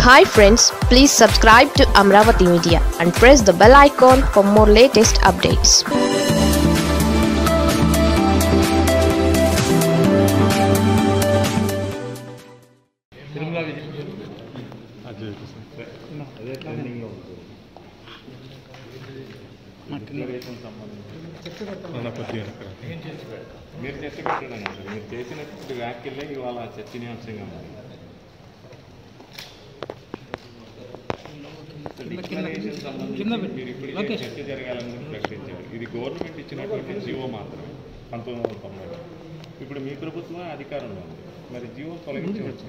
Hi friends please subscribe to Amaravati media and press the bell icon for more latest updates Tirumala Vijay అది అదే ట్రెండింగ్లో ఉంటుంది declaration సంబంధించి మన కొద్దిగా వెనక. మీరు చర్చ పెట్టడం కాదు మీరు చేసినటువంటి వ్యాఖ్యలే ఇవాళ చర్చనీయాంశంగా ఉంది డిక్లరేషన్ సంబంధించి మీరు ఇప్పటికే చర్చ జరగాలని కూడా ప్రకటించారు ఇది గవర్నమెంట్ ఇచ్చినటువంటి జీవో మాత్రమే పంతొమ్మిది వందల తొంభై ఇప్పుడు మీ ప్రభుత్వమే అధికారంలో ఉంది మరి జీవో తొలగించవచ్చు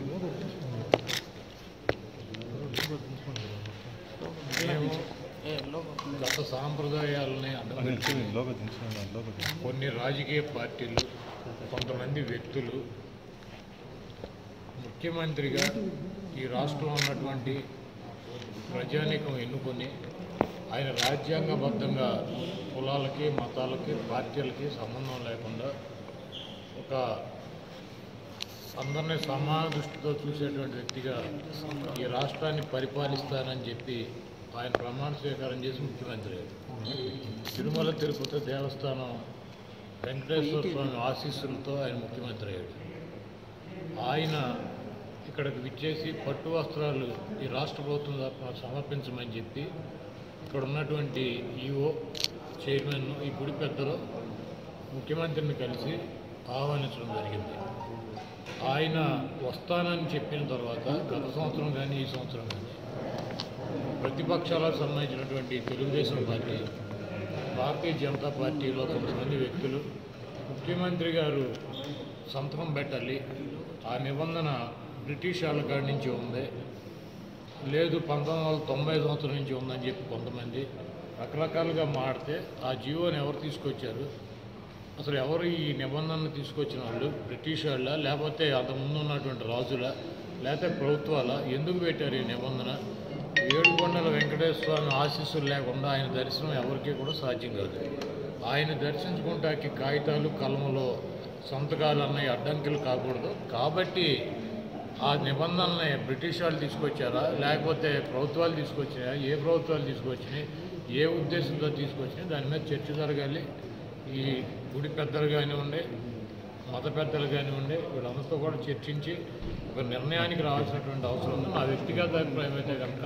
గత సాంప్రదాయాలని అడ్డం దించండి, లోగా దించండి, లోగా దించండి. కొన్ని రాజకీయ పార్టీలు కొంతమంది వ్యక్తులు ముఖ్యమంత్రిగా ఈ రాష్ట్రంలో ఉన్నటువంటి ప్రజానీకం ఎన్నుకొని ఆయన రాజ్యాంగబద్ధంగా కులాలకి మతాలకి పార్టీలకి సంబంధం లేకుండా ఒక అందరినీ సమాన దృష్టితో చూసేటువంటి వ్యక్తిగా ఈ రాష్ట్రాన్ని పరిపాలిస్తానని చెప్పి ఆయన ప్రమాణ స్వీకారం చేసి ముఖ్యమంత్రి అయ్యారు. తిరుమల తిరుపతి దేవస్థానం వెంకటేశ్వర స్వామి ఆశీస్సులతో ఆయన ముఖ్యమంత్రి అయ్యాడు ఆయన ఇక్కడికి విచ్చేసి పట్టు వస్త్రాలు ఈ రాష్ట్ర ప్రభుత్వం తరఫున సమర్పించమని చెప్పి ఇక్కడ ఉన్నటువంటి ఈఓ చైర్మన్ ఈ గుడి పెద్దలు ముఖ్యమంత్రిని కలిసి ఆహ్వానించడం జరిగింది ఆయన వస్తానని చెప్పిన తర్వాత గత సంవత్సరం కానీ ఈ సంవత్సరం కానీ ప్రతిపక్షాలకు సంబంధించినటువంటి తెలుగుదేశం పార్టీ భారతీయ జనతా పార్టీలో కొంతమంది వ్యక్తులు ముఖ్యమంత్రి గారు సంతకం పెట్టాలి ఆ నిబంధన బ్రిటిష్ వాళ్ళ కాడి నుంచి ఉంది లేదు పంతొమ్మిది వందల తొంభై సంవత్సరం నుంచి ఉందని చెప్పి కొంతమంది రకరకాలుగా మాడితే ఆ జీవోని ఎవరు తీసుకొచ్చారు అసలు ఎవరు ఈ నిబంధనలు తీసుకొచ్చిన వాళ్ళు బ్రిటిష్ వాళ్ళ లేకపోతే అంతకుముందు ఉన్నటువంటి రాజుల లేకపోతే ప్రభుత్వాల ఎందుకు పెట్టారు ఈ నిబంధన ఏడుకొండల వెంకటేశ్వర స్వామి ఆశీస్సులు లేకుండా ఆయన దర్శనం ఎవరికీ కూడా సాధ్యం కాదు ఆయన దర్శించుకుంటాకి కాగితాలు కలములో సంతకాలు అన్నవి అడ్డంకులు కాకూడదు కాబట్టి ఆ నిబంధనల్ని బ్రిటిష్ వాళ్ళు తీసుకొచ్చారా లేకపోతే ప్రభుత్వాలు తీసుకొచ్చినాయా ఏ ప్రభుత్వాలు తీసుకొచ్చినాయి ఏ ఉద్దేశంతో తీసుకొచ్చినాయి దాని మీద చర్చ జరగాలి ఈ గుడి పెద్దలు కానివ్వండి మత పెద్దలు కానివ్వండి వీళ్ళందరితో కూడా చర్చించి ఒక నిర్ణయానికి రావాల్సినటువంటి అవసరం ఉంది నా వ్యక్తిగత అభిప్రాయం అయితే కనుక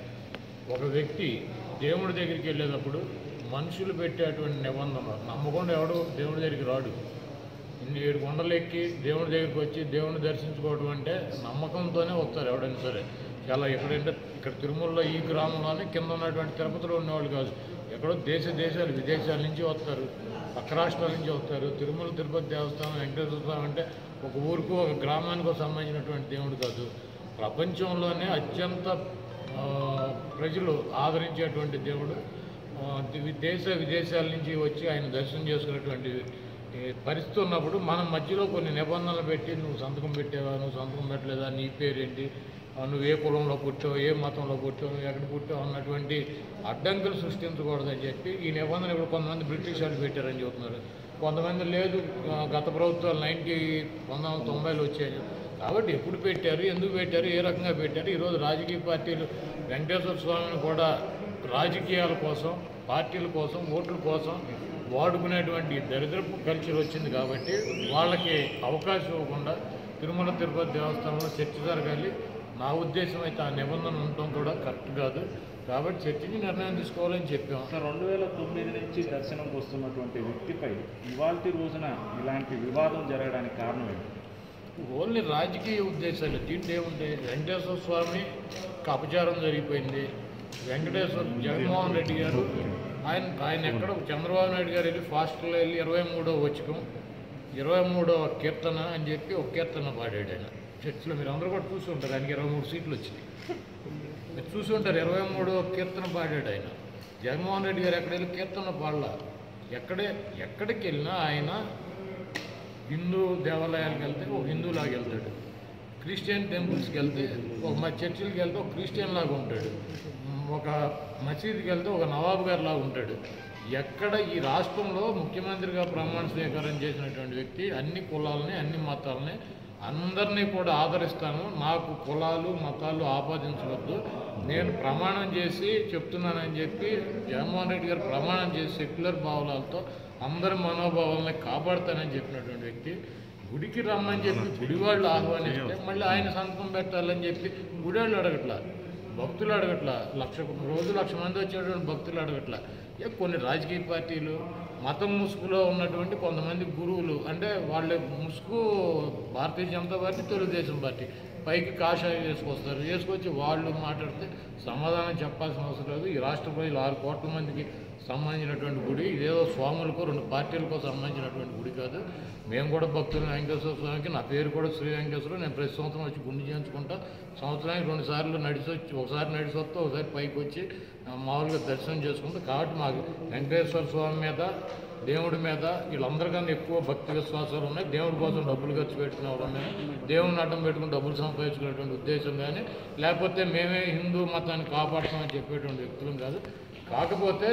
ఒక వ్యక్తి దేవుడి దగ్గరికి వెళ్ళేటప్పుడు మనుషులు పెట్టేటువంటి నిబంధనలు నమ్మకుండా ఎవడు దేవుడి దగ్గరికి రాడు ఇన్ని ఏడు కొండలు ఎక్కి దేవుడి దగ్గరికి వచ్చి దేవుడిని దర్శించుకోవడం అంటే నమ్మకంతోనే వస్తారు ఎవడైనా సరే చాలా ఎక్కడంటే ఇక్కడ తిరుమలలో ఈ గ్రామంలోనే కింద ఉన్నటువంటి తిరుపతిలో ఉన్నవాళ్ళు కాదు ఎక్కడో దేశ దేశాలు విదేశాల నుంచి వస్తారు పక్క రాష్ట్రాల నుంచి వస్తారు తిరుమల తిరుపతి దేవస్థానం వెంకటేశ్వర స్వామి అంటే ఒక ఊరికి ఒక గ్రామానికి సంబంధించినటువంటి దేవుడు కాదు ప్రపంచంలోనే అత్యంత ఆ, ప్రజలు ఆదరించేటువంటి దేవుడు ఆ, ది- దేశ విదేశాల నుంచి వచ్చి ఆయన దర్శనం చేసుకునేటువంటి ఈ పరిస్థితి ఉన్నప్పుడు మనం మధ్యలో కొన్ని నిబంధనలు పెట్టి నువ్వు సంతకం పెట్టావా నువ్వు సంతకం పెట్టలేదా నీ పేరేంటి ఆ, నువ్వు ఏ కులంలో పుట్టావు ఏ మతంలో పుట్టావు నువ్వు ఎక్కడ పుట్టావు అన్నటువంటి అడ్డంకులు సృష్టించకూడదని చెప్పి ఈ నిబంధన ఇప్పుడు కొంతమంది బ్రిటిష్ వాళ్ళు పెట్టారని చెబుతున్నారు కొంతమంది లేదు ఆ, గత ప్రభుత్వాలు నైంటీ పంతొమ్మిది వందల తొంభైలో వచ్చాయి కాబట్టి ఎప్పుడు పెట్టారు ఎందుకు పెట్టారు ఏ రకంగా పెట్టారు ఈరోజు రాజకీయ పార్టీలు వెంకటేశ్వర స్వామిని కూడా రాజకీయాల కోసం పార్టీల కోసం ఓట్ల కోసం వాడుకునేటువంటి దరిద్రపు కల్చర్ వచ్చింది కాబట్టి వాళ్ళకి అవకాశం ఇవ్వకుండా తిరుమల తిరుపతి దేవస్థానంలో చర్చ జరగాలి నా ఉద్దేశం అయితే ఆ నిబంధన ఉండటం కూడా కరెక్ట్ కాదు కాబట్టి చర్చించి నిర్ణయం తీసుకోవాలని చెప్పాం రెండు వేల తొమ్మిది నుంచి దర్శనంకి వస్తున్నటువంటి వ్యక్తిపై ఇవాల్టి రోజున ఇలాంటి వివాదం జరగడానికి కారణం ఏంటి ఓన్లీ రాజకీయ ఉద్దేశాలు దీంట్లో ఏముంటాయి వెంకటేశ్వర స్వామి అపచారం జరిగిపోయింది వెంకటేశ్వర జగన్మోహన్ రెడ్డి గారు ఆయన ఆయన ఎక్కడ చంద్రబాబు నాయుడు గారు వెళ్ళి ఫాస్ట్లో వెళ్ళి ఇరవై మూడో వచ్చకం ఇరవై మూడో కీర్తన అని చెప్పి ఒక కీర్తన పాడాడు ఆయన చర్చిలో మీరు అందరూ కూడా చూసి ఉంటారు ఆయనకి ఇరవై మూడు సీట్లు వచ్చినాయి మీరు చూసి ఉంటారు ఇరవై మూడో కీర్తన పాడాడు ఆయన జగన్మోహన్ రెడ్డి గారు ఎక్కడ వెళ్ళి కీర్తన పాడలా ఎక్కడే ఎక్కడికి వెళ్ళినా ఆయన హిందూ దేవాలయాలకు వెళ్తే ఒక హిందూలాగా వెళ్తాడు క్రిస్టియన్ టెంపుల్స్కి వెళ్తే ఒక మా చర్చిలకి వెళ్తే ఒక క్రిస్టియన్ లాగా ఉంటాడు ఒక మసీదుకి వెళ్తే ఒక నవాబు గారు లాగా ఉంటాడు ఎక్కడ ఈ రాష్ట్రంలో ముఖ్యమంత్రిగా ప్రమాణ స్వీకారం చేసినటువంటి వ్యక్తి అన్ని కులాలని అన్ని మతాలని అందరినీ కూడా ఆదరిస్తాను నాకు కులాలు మతాలు ఆపాదించవద్దు నేను ప్రమాణం చేసి చెప్తున్నానని చెప్పి జగన్మోహన్ రెడ్డి గారు ప్రమాణం చేసి సెక్యులర్ భావాలతో అందరి మనోభావాలని కాపాడుతానని చెప్పినటువంటి వ్యక్తి గుడికి రమ్మని చెప్పి గుడి వాళ్ళు ఆహ్వానిస్తే మళ్ళీ ఆయన సంతకం పెట్టాలని చెప్పి గుడి వాళ్ళు అడగట్లా భక్తులు అడగట్లా లక్ష రోజు లక్ష మంది వచ్చేటువంటి భక్తులు అడగట్లా ఏ కొన్ని రాజకీయ పార్టీలు మతం ముసుగులో ఉన్నటువంటి కొంతమంది గురువులు అంటే వాళ్ళ ముసుగు భారతీయ జనతా పార్టీ తెలుగుదేశం పార్టీ పైకి కాషాయం వేసుకొస్తారు వేసుకొచ్చి వాళ్ళు మాట్లాడితే సమాధానం చెప్పాల్సిన అవసరం లేదు ఈ రాష్ట్ర ప్రజలు ఆరు కోట్ల మందికి సంబంధించినటువంటి గుడి ఇదేదో స్వాములకు రెండు పార్టీలకు సంబంధించినటువంటి గుడి కాదు మేము కూడా భక్తులు వెంకటేశ్వర స్వామికి నా పేరు కూడా శ్రీ వెంకటేశ్వర నేను ప్రతి సంవత్సరం వచ్చి గుండు చేయించుకుంటా సంవత్సరానికి రెండు సార్లు నడిచి వచ్చి ఒకసారి నడిచి వస్తే ఒకసారి పైకి వచ్చి ఆ, మామూలుగా దర్శనం చేసుకుంటా కాబట్టి మాకు వెంకటేశ్వర స్వామి మీద దేవుడి మీద వీళ్ళందరికన్నా ఎక్కువ భక్తి విశ్వాసాలు ఉన్నాయి దేవుడి కోసం డబ్బులు ఖర్చు పెట్టుకునే వాళ్ళు ఉన్నాయి దేవుడిని అడ్డం పెట్టుకుని డబ్బులు సంపాదించుకునేటువంటి ఉద్దేశం కానీ లేకపోతే మేమే హిందూ మతాన్ని కాపాడుతామని చెప్పేటువంటి వ్యక్తులం కాదు కాకపోతే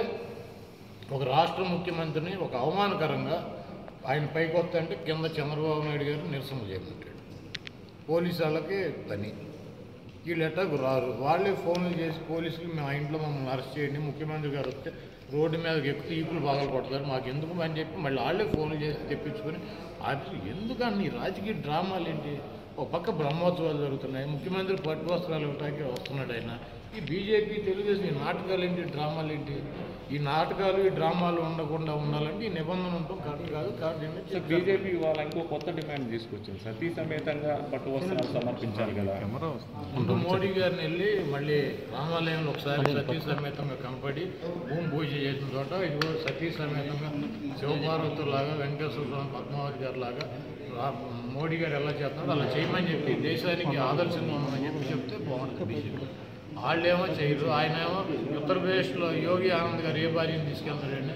ఒక రాష్ట్ర ముఖ్యమంత్రిని ఒక అవమానకరంగా ఆయన పైకి వస్తుంటే కింద చంద్రబాబు నాయుడు గారు నిరసన చేయమంటాడు పోలీసు వాళ్ళకి పని వీళ్ళు ఎట్టకు రారు వాళ్ళే ఫోన్లు చేసి పోలీసులు మా ఇంట్లో మమ్మల్ని అరెస్ట్ చేయండి ముఖ్యమంత్రి గారు వస్తే రోడ్డు మీదకి ఎక్కువ ఈపులు బాగా కొడతారు మాకు ఎందుకు అని చెప్పి మళ్ళీ వాళ్ళే ఫోన్లు చేసి తెప్పించుకొని అసలు ఎందుకని ఈ రాజకీయ డ్రామాలు ఏంటి ఒక పక్క బ్రహ్మోత్సవాలు జరుగుతున్నాయి ముఖ్యమంత్రి పట్టు వస్త్రాలు ఇవ్వటానికి వస్తున్నాడు ఆయన ఈ బీజేపీ తెలుగుదేశం ఈ నాటకాలు ఏంటి డ్రామాలు ఏంటి ఈ నాటకాలు ఈ డ్రామాలు ఉండకుండా ఉండాలంటే ఈ నిబంధన ఉండటం కరెక్ట్ కాదు కాబట్టి ఏంటంటే సార్ బీజేపీ వాళ్ళ ఇంకో కొత్త డిమాండ్ తీసుకొచ్చింది సతీ సమేతంగా పట్టు వస్త్రాలు సమర్పించాలి కదా కెమెరా వస్తుంది ముందు మోడీ గారిని వెళ్ళి మళ్ళీ రామాలయంలో ఒకసారి సతీ సమేతంగా కనపడి భూమి పూజ చేసిన చోట ఇదిగో సతీ సమేతంగా శివపార్వతులాగా వెంకటేశ్వర స్వామి పద్మావతి గారి లాగా రా- మోడీ గారు ఎలా చేస్తున్నారో అలా చేయమని చెప్పి దేశానికి ఆదర్శంగా ఉండమని చెప్పి చెప్తే బాగుంటుంది బీజేపీ వాళ్ళేమో చేయరు ఆయన ఏమో ఉత్తరప్రదేశ్లో యోగి ఆనంద్ గారు ఏ భార్యను తీసుకెళ్తారండి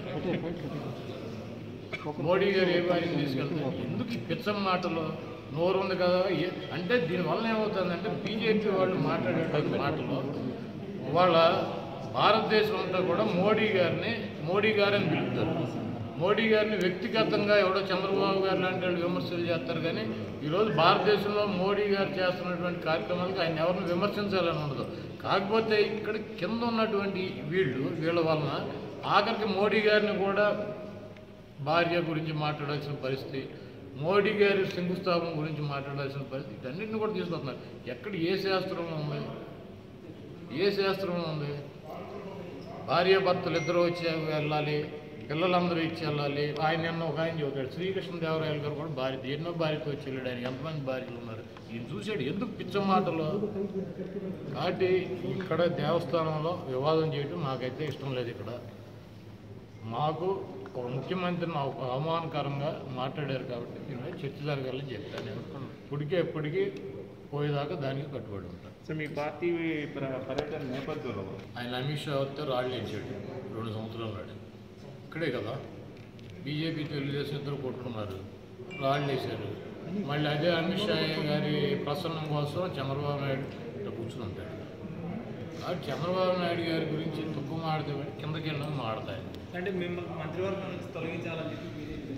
మోడీ గారు ఏ భార్యను తీసుకెళ్తారు ఎందుకు ఈ పిచ్చం మాటలు నోరు ఉంది కదా ఏ- అంటే దీనివల్ల ఏమవుతుందంటే బీజేపీ వాళ్ళు మాట్లాడేటువంటి మాటలు వాళ్ళ భారతదేశం అంతా కూడా మోడీ గారిని మోడీ గారని పిలుపుతారు మోడీ గారిని వ్యక్తిగతంగా ఎవడో చంద్రబాబు గారు లాంటి వాళ్ళు విమర్శలు చేస్తారు కానీ ఈరోజు భారతదేశంలో మోడీ గారు చేస్తున్నటువంటి కార్యక్రమాలకు ఆయన ఎవరిని విమర్శించాలని ఉండదు కాకపోతే ఇక్కడ కింద ఉన్నటువంటి వీళ్ళు వీళ్ళ వలన ఆఖరికి మోడీ గారిని కూడా భార్య గురించి మాట్లాడాల్సిన పరిస్థితి మోడీ గారి శంకుస్థాపన గురించి మాట్లాడాల్సిన పరిస్థితి ఇటన్నిటిని కూడా తీసుకొస్తున్నారు ఎక్కడ ఏ శాస్త్రంలో ఉంది ఏ శాస్త్రంలో ఉంది భార్య భర్తలు ఇద్దరు వచ్చి వెళ్ళాలి పిల్లలందరూ ఇచ్చి వెళ్ళాలి ఆయన నిన్న ఒక ఆయన చెబుతాడు శ్రీకృష్ణదేవరాయలు గారు కూడా భార్య ఎన్నో భార్యతో వచ్చి వెళ్ళాడు ఆయన ఎంతమంది భార్యలు ఉన్నారు ఈయన చూశాడు ఎందుకు పిచ్చ మాటలు కాబట్టి ఇక్కడ దేవస్థానంలో వివాదం చేయడం నాకైతే ఇష్టం లేదు ఇక్కడ మాకు ఒక ముఖ్యమంత్రిని అవ- అవమానకరంగా మాట్లాడారు కాబట్టి దీని మీద చర్చ జరగాలని చెప్పాను నేను ఇప్పటికే ఎప్పటికీ పోయేదాకా దానికి కట్టుబడి ఉంటాను సో మీ పార్టీ ప్ర- పర్యటన నేపథ్యంలో ఆయన అమిత్ షా వస్తే రాళ్ళు వేసాడు రెండు సంవత్సరాలు నాడు ఇక్కడే కదా బీజేపీ తెలుగుదేశం ఇద్దరు కొట్టుకున్నారు రాళ్ళు వేశారు మళ్ళీ అదే అమిత్ షా గారి ప్రసన్నం కోసం చంద్రబాబు నాయుడు ఇట్లా కూర్చుని ఉంటాడు కాబట్టి చంద్రబాబు నాయుడు గారి గురించి తక్కువ మాడితే కిందకి వెళ్ళడం మాడతాయి అంటే మిమ్మల్ని మంత్రివర్గం నుంచి తొలగించాలని చెప్పి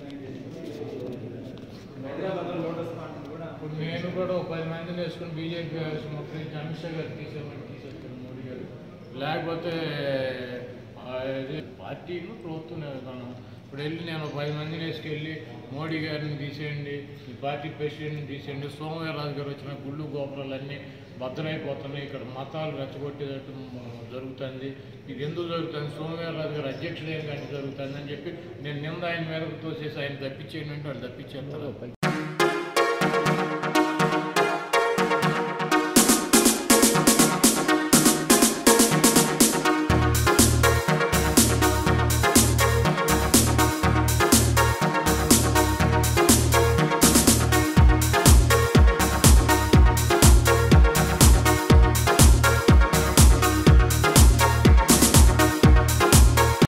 హైదరాబాద్లో లోటస్ పార్టీ కూడా ఇప్పుడు నేను కూడా ఒక పది మందిని వేసుకుని బీజేపీ మొత్తం అమిత్ షా గారు తీసేమని తీసేస్తాను మోడీ గారు లేకపోతే ఆ, ఇది పార్టీలు ప్రభుత్వం విధానం ఇప్పుడు వెళ్ళి నేను ఒక పది మందిని వేసుకెళ్ళి మోడీ గారిని తీసేయండి ఈ పార్టీ ప్రెసిడెంట్ని తీసేయండి సోమవీరరాజు గారు వచ్చిన గుళ్ళు గోపురాలు అన్నీ భద్రైపోతున్నాయి ఇక్కడ మతాలు రెచ్చగొట్టేటట్టు జరుగుతుంది ఇది ఎందుకు జరుగుతుంది సోమవీరరాజు గారు అధ్యక్షుడు ఏం కానీ జరుగుతుంది అని చెప్పి నేను నింద ఆయన మీద తోసేసి ఆయన తప్పించేయండి అంటే వాళ్ళు తప్పించేస్తారు